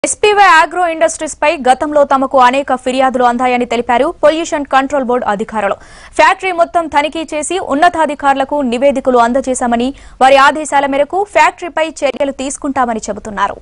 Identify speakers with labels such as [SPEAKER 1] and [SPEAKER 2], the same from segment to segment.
[SPEAKER 1] SPY agro industries పై గతంలో తమకు అనేక ఫిర్యాదులు అందాయని తెలిపారు పొల్యూషన్ కంట్రోల్ బోర్డు అధికారులు ఫ్యాక్టరీ మొత్తం తనిఖీ చేసి ఉన్నతాధికారులకు నివేదికలు అందజేశామని వారి ఆదేశాల మేరకు ఫ్యాక్టరీపై చర్యలు తీసుకుంటామని చెబుతున్నారు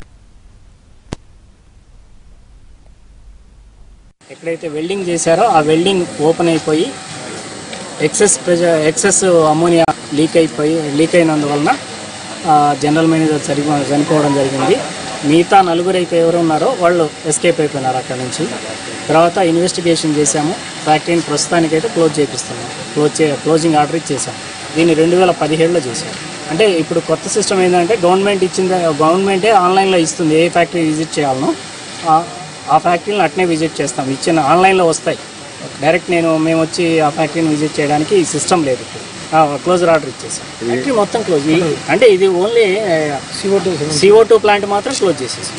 [SPEAKER 2] ఎక్కడైతే వెల్డింగ్ చేశారో ఆ వెల్డింగ్ ఓపెన్ అయిపోయి excess pressure excess ammonia leak అయిపోయి లీక్ అయినందువలన ఆ, జనరల్ మేనేజర్ చనిపో చనిపోవడం జరిగింది మిగతా నలుగురు అయితే ఎవరు ఉన్నారో వాళ్ళు ఎస్కేప్ అయిపోయినారు అక్కడ నుంచి తర్వాత ఇన్వెస్టిగేషన్ చేశాము ఫ్యాక్టరీని ప్రస్తుతానికైతే క్లోజ్ చేపిస్తున్నాం క్లోజ్ చే క్లోజింగ్ ఆర్డర్ ఇచ్చేసాం దీన్ని రెండు వేల పదిహేడులో చేశాం అంటే ఇప్పుడు కొత్త సిస్టమ్ ఏంటంటే గవర్నమెంట్ ఇచ్చింది గవర్నమెంటే ఆన్లైన్లో ఇస్తుంది ఏ ఫ్యాక్టరీ విజిట్ చేయాలనో ఆ- ఆ ఫ్యాక్టరీని అట్నే విజిట్ చేస్తాం ఇచ్చిన ఆన్లైన్లో వస్తాయి డైరెక్ట్ నేను మేము వచ్చి ఆ ఫ్యాక్టరీని విజిట్ చేయడానికి ఈ సిస్టమ్ లేదు ఇప్పుడు క్లోజర్ ఆర్డర్ ఇచ్చేసాం ఫ్యాక్టరీ మొత్తం క్లోజ్ అంటే ఇది only CO two CO two plant మాత్రం క్లోజ్ చేసేసాం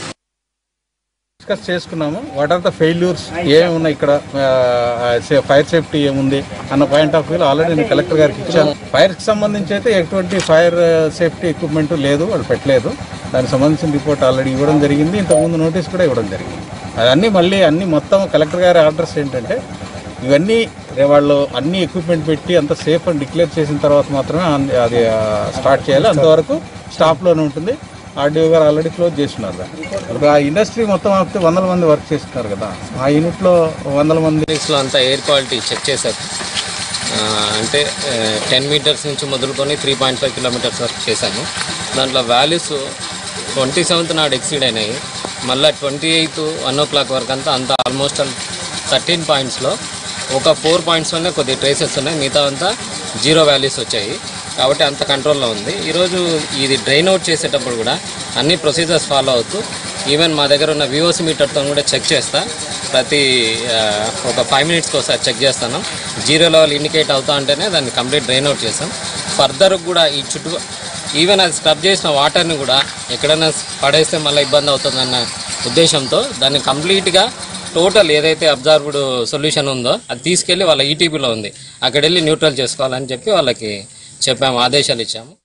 [SPEAKER 3] డిస్కస్ చేసుకున్నాము వాట్ ఆర్ ద ఫెయిల్యూర్స్ ఏమి ఉన్నాయి ఇక్కడ ఫైర్ సేఫ్టీ ఏముంది అన్న పాయింట్ ఆఫ్ వ్యూలో ఆల్రెడీ నేను కలెక్టర్ గారికి ఇచ్చాను ఫైర్ కి సంబంధించి అయితే ఎటువంటి ఫైర్ సేఫ్టీ ఎక్విప్మెంట్ లేదు వాళ్ళు పెట్టలేదు దానికి సంబంధించిన రిపోర్ట్ ఆల్రెడీ ఇవ్వడం జరిగింది ఇంతకుముందు నోటీస్ కూడా ఇవ్వడం జరిగింది అవన్నీ మళ్ళీ అన్ని మొత్తం కలెక్టర్ గారి ఆర్డర్స్ ఏంటంటే ఇవన్నీ రే- వాళ్ళు అన్ని ఎక్విప్మెంట్ పెట్టి అంత సేఫ్ అని డిక్లేర్ చేసిన తర్వాత మాత్రమే అన్- అది స్టార్ట్ చేయాలి అంతవరకు స్టాప్లోనే ఉంటుంది ఆర్డీఓ గారు ఆల్రెడీ క్లోజ్ చేస్తున్నారు దాన్ని. ఇప్పుడు ఆ ఇండస్ట్రీ మొత్తం ఆపితే వందల మంది వర్క్ చేస్తున్నారు కదా ఆ యూనిట్లో వందల మంది
[SPEAKER 4] లో అంతా ఎయిర్ క్వాలిటీ చెక్ చేశారు ఆ, అంటే టెన్ మీటర్స్ నుంచి మొదలుకొని త్రీ పాయింట్ ఫైవ్ కిలోమీటర్స్ వరకు చేశాను దాంట్లో వాల్యూస్ ట్వంటీ సెవెంత్ నాడు ఎక్సీడ్ అయినాయి మళ్ళీ twenty eighth one o'clock వరకు అంతా అంతా ఆల్మోస్ట్ థర్టీన్ పాయింట్స్లో ఒక ఫోర్ పాయింట్స్లోనే కొద్ది ట్రేసెస్ ఉన్నాయి మిగతా అంతా జీరో వాల్యూస్ వచ్చాయి కాబట్టి అంత కంట్రోల్లో ఉంది ఈరోజు ఇది డ్రైన్ అవుట్ చేసేటప్పుడు కూడా అన్ని ప్రొసీజర్స్ ఫాలో అవుతూ ఈవెన్ మా దగ్గర ఉన్న వివోసి మీటర్తో కూడా చెక్ చేస్తా ప్రతి ఆ, ఒక ఫైవ్ మినిట్స్కి ఒకసారి చెక్ చేస్తాను జీరో లెవెల్ ఇండికేట్ అవుతా ఉంటేనే దాన్ని కంప్లీట్ డ్రైన్ అవుట్ చేస్తాం ఫర్దర్ కూడా ఈ చుట్టూ ఈవెన్ అది స్క్రబ్ చేసిన వాటర్ని కూడా ఎక్కడైనా పడేస్తే మళ్ళీ ఇబ్బంది అవుతుందన్న ఉద్దేశంతో దాన్ని కంప్లీట్గా టోటల్ ఏదైతే అబ్జర్వ్డ్ సొల్యూషన్ ఉందో అది తీసుకెళ్ళి వాళ్ళ ఈటీపీలో ఉంది అక్కడ వెళ్ళి న్యూట్రల్ చేసుకోవాలని చెప్పి వాళ్ళకి చెప్పాము ఆదేశాలు ఇచ్చాము